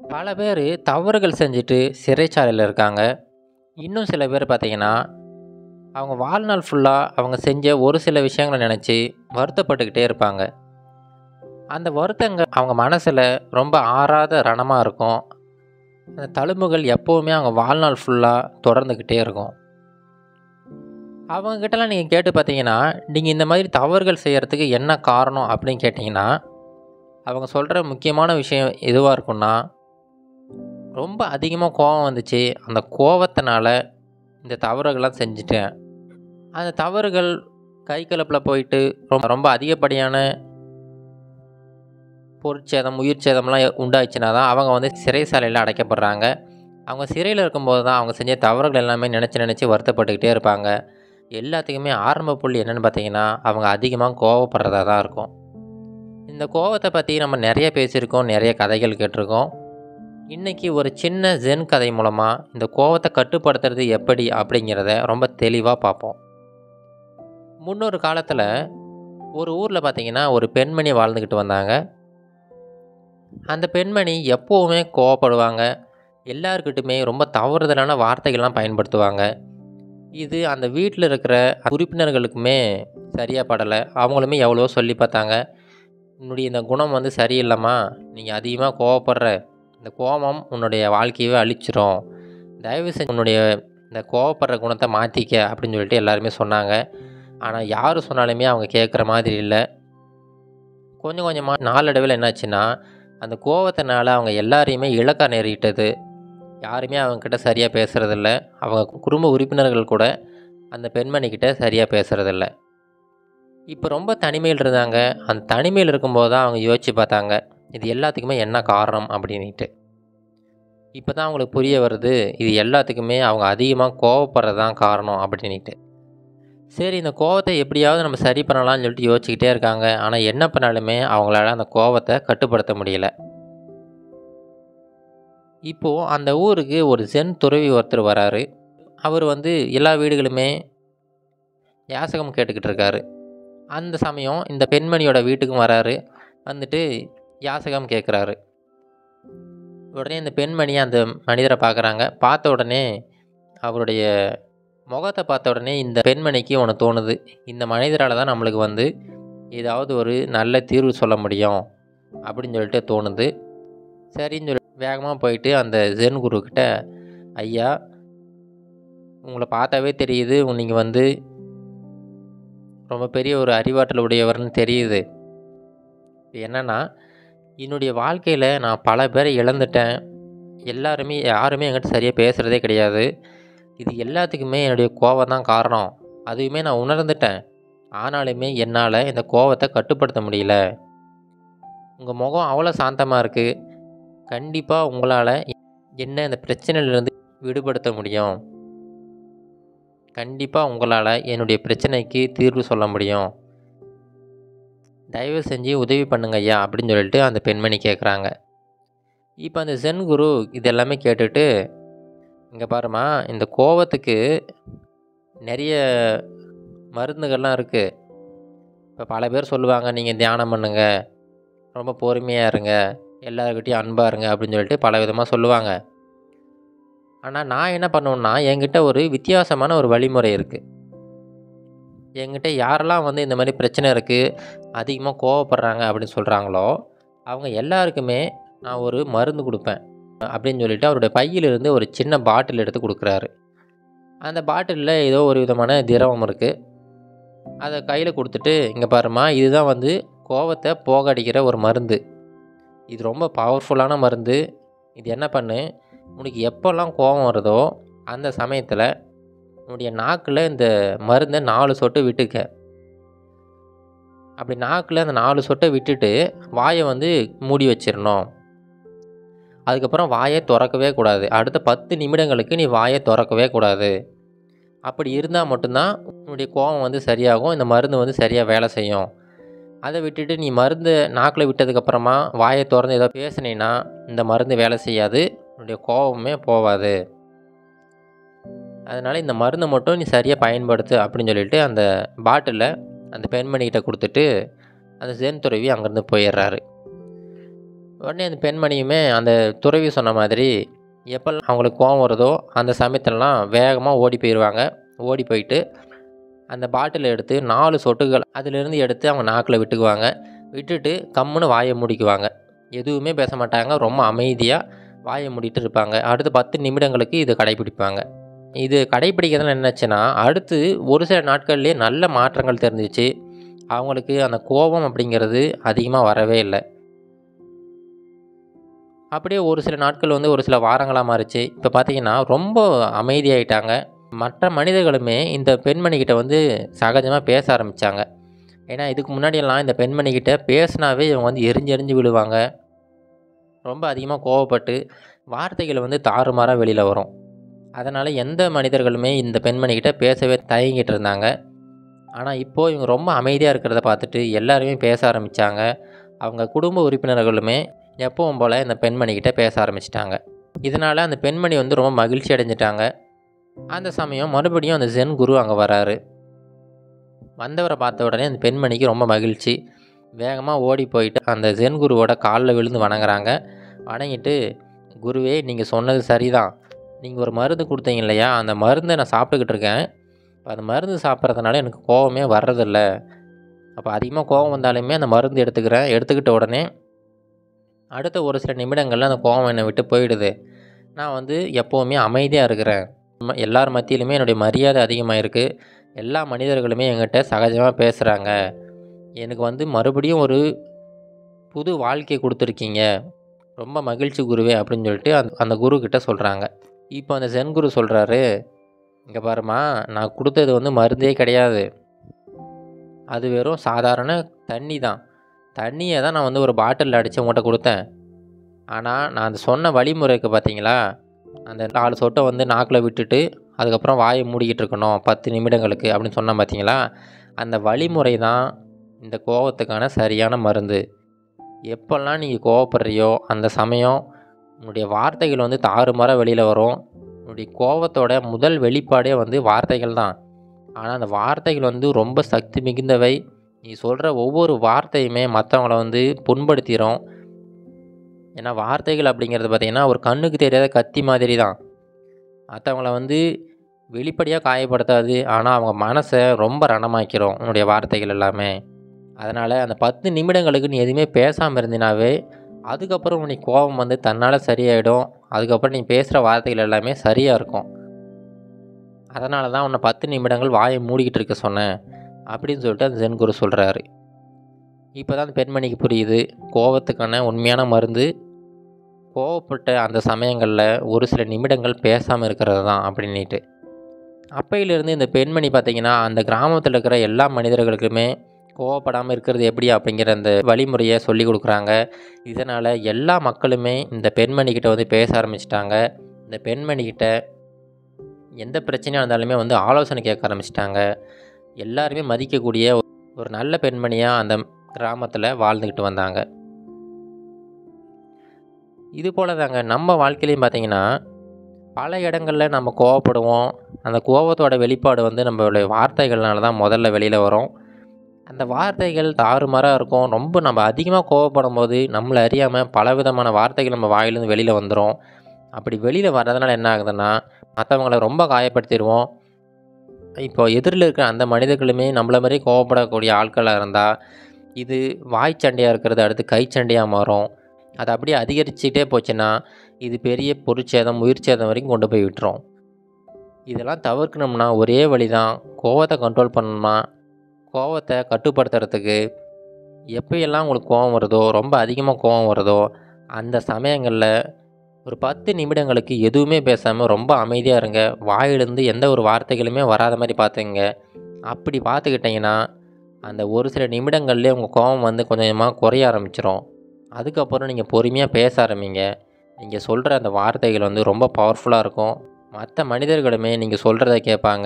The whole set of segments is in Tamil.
பல பேர் தவறுகள் செஞ்சுட்டு சிறைச்சாலையில் இருக்காங்க இன்னும் சில பேர் பார்த்தீங்கன்னா அவங்க வாழ்நாள் ஃபுல்லாக அவங்க செஞ்ச ஒரு சில விஷயங்களை நினச்சி வருத்தப்பட்டுக்கிட்டே இருப்பாங்க அந்த வருத்தங்கள் அவங்க மனசில் ரொம்ப ஆறாத ரணமாக இருக்கும் அந்த தழும்புகள் எப்போவுமே அவங்க வாழ்நாள் ஃபுல்லாக தொடர்ந்துக்கிட்டே இருக்கும் அவங்கக்கிட்டலாம் நீங்கள் கேட்டு பார்த்தீங்கன்னா நீங்கள் இந்த மாதிரி தவறுகள் செய்கிறதுக்கு என்ன காரணம் அப்படின்னு கேட்டிங்கன்னா அவங்க சொல்கிற முக்கியமான விஷயம் எதுவாக இருக்குன்னா ரொம்ப அதிகமாக கோபம் வந்துச்சு அந்த கோபத்தினால இந்த தவறுகள்லாம் செஞ்சுட்டேன் அந்த தவறுகள் கை கலப்பில் போயிட்டு ரொம்ப ரொம்ப அதிகப்படியான பொருட்சேதம் உயிர் சேதம்லாம் உண்டாச்சுன்னா தான் அவங்க வந்து சிறைசாலையில் அடைக்கப்படுறாங்க அவங்க சிறையில் இருக்கும்போது தான் அவங்க செஞ்ச தவறுகள் எல்லாமே நினச்சி நினச்சி வருத்தப்பட்டுக்கிட்டே இருப்பாங்க எல்லாத்துக்குமே ஆரம்ப புள்ளி என்னென்னு பார்த்தீங்கன்னா அவங்க அதிகமாக கோவப்படுறதா தான் இருக்கும் இந்த கோவத்தை பற்றி நம்ம நிறைய பேசியிருக்கோம் நிறைய கதைகள் கேட்டிருக்கோம் இன்றைக்கி ஒரு சின்ன ஜென் கதை மூலமாக இந்த கோவத்தை கட்டுப்படுத்துறது எப்படி அப்படிங்கிறத ரொம்ப தெளிவாக பார்ப்போம் முன்னொரு காலத்தில் ஒரு ஊரில் பார்த்தீங்கன்னா ஒரு பெண்மணி வாழ்ந்துக்கிட்டு வந்தாங்க அந்த பெண்மணி எப்போவுமே கோவப்படுவாங்க எல்லாருக்கிட்டுமே ரொம்ப தவறுதலான வார்த்தைகள்லாம் பயன்படுத்துவாங்க இது அந்த வீட்டில் இருக்கிற உறுப்பினர்களுக்குமே சரியாக படலை அவங்களுமே எவ்வளோ சொல்லி பார்த்தாங்க உன்னுடைய இந்த குணம் வந்து சரியில்லைம்மா நீங்கள் அதிகமாக கோவப்படுற இந்த கோபம் உன்னுடைய வாழ்க்கையவே அழிச்சிரும் தயவு செஞ்சு உன்னுடைய இந்த கோவப்படுற குணத்தை மாற்றிக்க அப்படின்னு சொல்லிட்டு எல்லாருமே சொன்னாங்க ஆனால் யார் சொன்னாலுமே அவங்க கேட்குற மாதிரி இல்லை கொஞ்சம் கொஞ்சமாக நாளடைவில் என்னாச்சுன்னா அந்த கோவத்தினால அவங்க எல்லாரையுமே இழக்க நேரிட்டது யாருமே அவங்கக்கிட்ட சரியாக பேசுகிறதில்ல அவங்க குடும்ப உறுப்பினர்கள் கூட அந்த பெண்மணிக்கிட்ட சரியாக பேசுகிறதில்ல இப்போ ரொம்ப தனிமையில் இருந்தாங்க அந்த தனிமையில் இருக்கும்போது தான் அவங்க யோசித்து பார்த்தாங்க இது எல்லாத்துக்குமே என்ன காரணம் அப்படின்ட்டு இப்போ தான் அவங்களுக்கு புரிய வருது இது எல்லாத்துக்குமே அவங்க அதிகமாக கோவப்படுறது தான் காரணம் அப்படின்ட்டு சரி இந்த கோவத்தை எப்படியாவது நம்ம சரி பண்ணலாம்னு சொல்லிட்டு யோசிச்சுக்கிட்டே இருக்காங்க ஆனால் என்ன பண்ணாலுமே அவங்களால அந்த கோவத்தை கட்டுப்படுத்த முடியல இப்போது அந்த ஊருக்கு ஒரு சென் துறவி ஒருத்தர் வராரு அவர் வந்து எல்லா வீடுகளுமே யாசகம் கேட்டுக்கிட்டு இருக்காரு அந்த சமயம் இந்த பெண்மணியோட வீட்டுக்கும் வராரு வந்துட்டு யாசகம் கேட்குறாரு உடனே இந்த பெண்மணி அந்த மனிதரை பார்க்குறாங்க பார்த்த உடனே அவருடைய முகத்தை பார்த்த உடனே இந்த பெண்மணிக்கு ஒன்று தோணுது இந்த மனிதரால் தான் நம்மளுக்கு வந்து ஏதாவது ஒரு நல்ல தீர்வு சொல்ல முடியும் அப்படின்னு சொல்லிட்டு தோணுது சரின்னு சொல்லி வேகமாக போயிட்டு அந்த ஜென் குருக்கிட்ட ஐயா உங்களை பார்த்தாவே தெரியுது நீங்கள் வந்து ரொம்ப பெரிய ஒரு அறிவாற்றல் உடையவர்னு தெரியுது என்னென்னா என்னுடைய வாழ்க்கையில் நான் பல பேரை இழந்துட்டேன் எல்லாருமே யாருமே என்கிட்ட சரியாக பேசுகிறதே கிடையாது இது எல்லாத்துக்குமே என்னுடைய கோவம் தான் காரணம் அதுவுமே நான் உணர்ந்துட்டேன் ஆனாலுமே என்னால் இந்த கோவத்தை கட்டுப்படுத்த முடியல உங்கள் முகம் அவ்வளோ சாந்தமாக இருக்குது கண்டிப்பாக உங்களால் என்ன இந்த பிரச்சனையிலேருந்து விடுபடுத்த முடியும் கண்டிப்பாக உங்களால் என்னுடைய பிரச்சனைக்கு தீர்வு சொல்ல முடியும் தயவு செஞ்சு உதவி பண்ணுங்க ஐயா அப்படின்னு சொல்லிட்டு அந்த பெண்மணி கேட்குறாங்க இப்போ அந்த ஜென் குரு இதெல்லாமே கேட்டுட்டு இங்கே பாருமா இந்த கோவத்துக்கு நிறைய மருந்துகள்லாம் இருக்குது இப்போ பல பேர் சொல்லுவாங்க நீங்கள் தியானம் பண்ணுங்க ரொம்ப பொறுமையாக இருங்க எல்லாருக்கிட்டையும் அன்பாக இருங்க அப்படின்னு சொல்லிட்டு பல விதமாக சொல்லுவாங்க ஆனால் நான் என்ன பண்ணுவேன்னா என்கிட்ட ஒரு வித்தியாசமான ஒரு வழிமுறை இருக்குது என்கிட்ட யாரெல்லாம் வந்து இந்த மாதிரி பிரச்சனை இருக்குது அதிகமாக கோவப்படுறாங்க அப்படின்னு சொல்கிறாங்களோ அவங்க எல்லாருக்குமே நான் ஒரு மருந்து கொடுப்பேன் அப்படின்னு சொல்லிட்டு அவருடைய பையிலிருந்து ஒரு சின்ன பாட்டில் எடுத்து கொடுக்குறாரு அந்த பாட்டிலில் ஏதோ ஒரு விதமான திரவம் இருக்குது அதை கையில் கொடுத்துட்டு இங்கே பாருமா இதுதான் வந்து கோவத்தை போகடிக்கிற ஒரு மருந்து இது ரொம்ப பவர்ஃபுல்லான மருந்து இது என்ன பண்ணு உனக்கு எப்போல்லாம் கோபம் வருதோ அந்த சமயத்தில் உன்னுடைய நாக்கில் இந்த மருந்தை நாலு சொட்டு விட்டுக்க அப்படி நாக்கில் அந்த நாலு சொட்டை விட்டுட்டு வாயை வந்து மூடி வச்சிடணும் அதுக்கப்புறம் வாயை திறக்கவே கூடாது அடுத்த பத்து நிமிடங்களுக்கு நீ வாயை திறக்கவே கூடாது அப்படி இருந்தால் மட்டும்தான் உன்னுடைய கோபம் வந்து சரியாகும் இந்த மருந்து வந்து சரியாக வேலை செய்யும் அதை விட்டுட்டு நீ மருந்து நாக்கில் விட்டதுக்கப்புறமா வாயை திறந்து ஏதோ பேசுனீன்னா இந்த மருந்து வேலை செய்யாது உன்னுடைய கோபமே போகாது அதனால் இந்த மருந்தை மட்டும் நீ சரியாக பயன்படுத்து அப்படின்னு சொல்லிட்டு அந்த பாட்டிலை அந்த பெண்மணிக்கிட்ட கொடுத்துட்டு அந்த ஜென் துறவி அங்கேருந்து போயிடுறாரு உடனே அந்த பெண்மணியுமே அந்த துறவி சொன்ன மாதிரி எப்போல்லாம் அவங்களுக்கு கோவம் வருதோ அந்த சமயத்துலலாம் வேகமாக ஓடி போயிடுவாங்க ஓடி போயிட்டு அந்த பாட்டிலை எடுத்து நாலு சொட்டுகள் அதிலிருந்து எடுத்து அவங்க நாக்கில் விட்டுக்குவாங்க விட்டுட்டு கம்முன்னு வாயை மூடிக்குவாங்க எதுவுமே பேச மாட்டாங்க ரொம்ப அமைதியாக வாயை மூடிட்டு இருப்பாங்க அடுத்து பத்து நிமிடங்களுக்கு இது கடைபிடிப்பாங்க இது கடைபிடிக்கிறதுல என்னாச்சுன்னா அடுத்து ஒரு சில நாட்கள்லேயே நல்ல மாற்றங்கள் தெரிஞ்சிச்சு அவங்களுக்கு அந்த கோபம் அப்படிங்கிறது அதிகமாக வரவே இல்லை அப்படியே ஒரு சில நாட்கள் வந்து ஒரு சில வாரங்களாக மாறிச்சு இப்போ பார்த்தீங்கன்னா ரொம்ப அமைதியாயிட்டாங்க மற்ற மனிதர்களுமே இந்த பெண்மணிக்கிட்ட வந்து சகஜமாக பேச ஆரம்பித்தாங்க ஏன்னா இதுக்கு முன்னாடியெல்லாம் இந்த பெண்மணிக்கிட்ட பேசினாவே இவங்க வந்து எரிஞ்சு எரிஞ்சு விழுவாங்க ரொம்ப அதிகமாக கோவப்பட்டு வார்த்தைகள் வந்து தாறுமாறாக வெளியில் வரும் அதனால் எந்த மனிதர்களுமே இந்த பெண்மணிக்கிட்ட பேசவே தயங்கிட்டு இருந்தாங்க ஆனால் இப்போது இவங்க ரொம்ப அமைதியாக இருக்கிறத பார்த்துட்டு எல்லாருமே பேச ஆரம்பித்தாங்க அவங்க குடும்ப உறுப்பினர்களுமே எப்பவும் போல் இந்த பெண்மணிக்கிட்ட பேச ஆரம்பிச்சிட்டாங்க இதனால் அந்த பெண்மணி வந்து ரொம்ப மகிழ்ச்சி அடைஞ்சிட்டாங்க அந்த சமயம் மறுபடியும் அந்த ஜென் குரு அங்கே வராரு வந்தவரை பார்த்த உடனே அந்த பெண்மணிக்கு ரொம்ப மகிழ்ச்சி வேகமாக ஓடி போயிட்டு அந்த ஜென் குருவோட காலில் விழுந்து வணங்குறாங்க வணங்கிட்டு குருவே நீங்கள் சொன்னது சரிதான் நீங்கள் ஒரு மருந்து கொடுத்தீங்க இல்லையா அந்த மருந்தை நான் சாப்பிட்டுக்கிட்டு இருக்கேன் இப்போ அந்த மருந்து சாப்பிட்றதுனால எனக்கு கோவமே வர்றதில்ல அப்போ அதிகமாக கோவம் வந்தாலுமே அந்த மருந்து எடுத்துக்கிறேன் எடுத்துக்கிட்ட உடனே அடுத்த ஒரு சில நிமிடங்களில் அந்த கோவம் என்னை விட்டு போயிடுது நான் வந்து எப்போவுமே அமைதியாக இருக்கிறேன் ம- எல்லார் மத்தியிலுமே என்னுடைய மரியாதை அதிகமாக இருக்குது எல்லா மனிதர்களுமே என்கிட்ட சகஜமாக பேசுகிறாங்க எனக்கு வந்து மறுபடியும் ஒரு புது வாழ்க்கையை கொடுத்துருக்கீங்க ரொம்ப மகிழ்ச்சி குருவே அப்படின்னு சொல்லிட்டு அந்த அந்த குரு கிட்ட சொல்கிறாங்க இப்போ அந்த ஜென் குரு சொல்கிறாரு இங்கே பாருமா நான் கொடுத்தது வந்து மருந்தே கிடையாது அது வெறும் சாதாரண தண்ணி தான் தண்ணியை தான் நான் வந்து ஒரு பாட்டிலில் அடித்து உங்கள்கிட்ட கொடுத்தேன் ஆனால் நான் அந்த சொன்ன வழிமுறைக்கு பார்த்தீங்களா அந்த நாலு சொட்டை வந்து நாக்கில் விட்டுட்டு அதுக்கப்புறம் வாயை மூடிக்கிட்டு இருக்கணும் பத்து நிமிடங்களுக்கு அப்படின்னு சொன்னேன் பார்த்தீங்களா அந்த வழிமுறை தான் இந்த கோவத்துக்கான சரியான மருந்து எப்போல்லாம் நீங்கள் கோவப்படுறியோ அந்த சமயம் உன்னுடைய வார்த்தைகள் வந்து தாறுமாறாக வெளியில் வரும் உன்னுடைய கோவத்தோட முதல் வெளிப்பாடே வந்து வார்த்தைகள் தான் ஆனால் அந்த வார்த்தைகள் வந்து ரொம்ப சக்தி மிகுந்தவை நீ சொல்கிற ஒவ்வொரு வார்த்தையுமே மற்றவங்கள வந்து புண்படுத்திடும் ஏன்னா வார்த்தைகள் அப்படிங்கிறது பார்த்திங்கன்னா ஒரு கண்ணுக்கு தெரியாத கத்தி மாதிரி தான் மற்றவங்கள வந்து வெளிப்படையாக காயப்படுத்தாது ஆனால் அவங்க மனசை ரொம்ப ரணமாக்கிறோம் உன்னுடைய வார்த்தைகள் எல்லாமே அதனால் அந்த பத்து நிமிடங்களுக்கு நீ எதுவுமே பேசாமல் இருந்தினாவே அதுக்கப்புறம் உனக்கு கோபம் வந்து தன்னால் சரியாயிடும் அதுக்கப்புறம் நீ பேசுகிற வார்த்தைகள் எல்லாமே சரியாக இருக்கும் அதனால தான் உன்னை பத்து நிமிடங்கள் வாயை மூடிக்கிட்டு இருக்க சொன்னேன் அப்படின்னு சொல்லிட்டு அந்த ஜென் குரு சொல்கிறாரு இப்போ தான் அந்த பெண்மணிக்கு புரியுது கோவத்துக்கான உண்மையான மருந்து கோவப்பட்ட அந்த சமயங்களில் ஒரு சில நிமிடங்கள் பேசாமல் இருக்கிறது தான் அப்படின்ட்டு அப்பையிலிருந்து இந்த பெண்மணி பார்த்திங்கன்னா அந்த கிராமத்தில் இருக்கிற எல்லா மனிதர்களுக்குமே கோவப்படாமல் இருக்கிறது எப்படி அப்படிங்கிற அந்த வழிமுறையை சொல்லி கொடுக்குறாங்க இதனால் எல்லா மக்களுமே இந்த பெண்மணிக்கிட்ட வந்து பேச ஆரம்பிச்சிட்டாங்க இந்த பெண்மணிக்கிட்ட எந்த பிரச்சனையாக இருந்தாலுமே வந்து ஆலோசனை கேட்க ஆரம்பிச்சிட்டாங்க எல்லாருமே மதிக்கக்கூடிய ஒரு நல்ல பெண்மணியாக அந்த கிராமத்தில் வாழ்ந்துக்கிட்டு வந்தாங்க இது போல் தாங்க நம்ம வாழ்க்கையிலையும் பார்த்தீங்கன்னா பல இடங்களில் நம்ம கோவப்படுவோம் அந்த கோவத்தோட வெளிப்பாடு வந்து நம்மளுடைய வார்த்தைகள்னால தான் முதல்ல வெளியில் வரும் அந்த வார்த்தைகள் தாறுமாறாக இருக்கும் ரொம்ப நம்ம அதிகமாக கோவப்படும் போது நம்மளை அறியாமல் பலவிதமான வார்த்தைகள் நம்ம வாயிலேருந்து வெளியில் வந்துடும் அப்படி வெளியில் வர்றதுனால என்ன ஆகுதுன்னா மற்றவங்கள ரொம்ப காயப்படுத்திடுவோம் இப்போ எதிரில் இருக்கிற அந்த மனிதர்களுமே நம்மள மாதிரி கோவப்படக்கூடிய ஆட்களாக இருந்தால் இது வாய் சண்டையாக இருக்கிறது அடுத்து கை சண்டையாக மாறும் அது அப்படியே அதிகரிச்சுட்டே போச்சுன்னா இது பெரிய பொருட்சேதம் உயிர் சேதம் வரைக்கும் கொண்டு போய் விட்டுரும் இதெல்லாம் தவிர்க்கணும்னா ஒரே வழி தான் கோவத்தை கண்ட்ரோல் பண்ணணும்னா கோவத்தை கட்டுப்படுத்துறதுக்கு எப்போயெல்லாம் உங்களுக்கு கோவம் வருதோ ரொம்ப அதிகமாக கோவம் வருதோ அந்த சமயங்களில் ஒரு பத்து நிமிடங்களுக்கு எதுவுமே பேசாமல் ரொம்ப அமைதியாக இருங்க வாயிலிருந்து எந்த ஒரு வார்த்தைகளுமே வராத மாதிரி பார்த்துங்க அப்படி பார்த்துக்கிட்டிங்கன்னா அந்த ஒரு சில நிமிடங்கள்லேயே உங்கள் கோவம் வந்து கொஞ்சம் கொஞ்சமாக குறைய ஆரம்பிச்சிரும் அதுக்கப்புறம் நீங்கள் பொறுமையாக பேச ஆரம்பிங்க நீங்கள் சொல்கிற அந்த வார்த்தைகள் வந்து ரொம்ப பவர்ஃபுல்லாக இருக்கும் மற்ற மனிதர்களுமே நீங்கள் சொல்கிறத கேட்பாங்க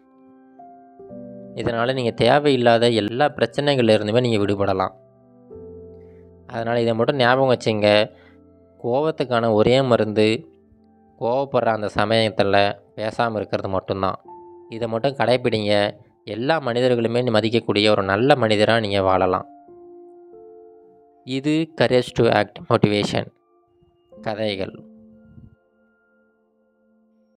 இதனால் நீங்கள் தேவையில்லாத எல்லா பிரச்சனைகள்ல இருந்துமே நீங்கள் விடுபடலாம் அதனால் இதை மட்டும் ஞாபகம் வச்சுங்க கோவத்துக்கான ஒரே மருந்து கோவப்படுற அந்த சமயத்தில் பேசாமல் இருக்கிறது மட்டும்தான் இதை மட்டும் கடைப்பிடிங்க எல்லா மனிதர்களுமே மதிக்கக்கூடிய ஒரு நல்ல மனிதராக நீங்கள் வாழலாம் இது கரேஜ் டு ஆக்ட் மோட்டிவேஷன் கதைகள்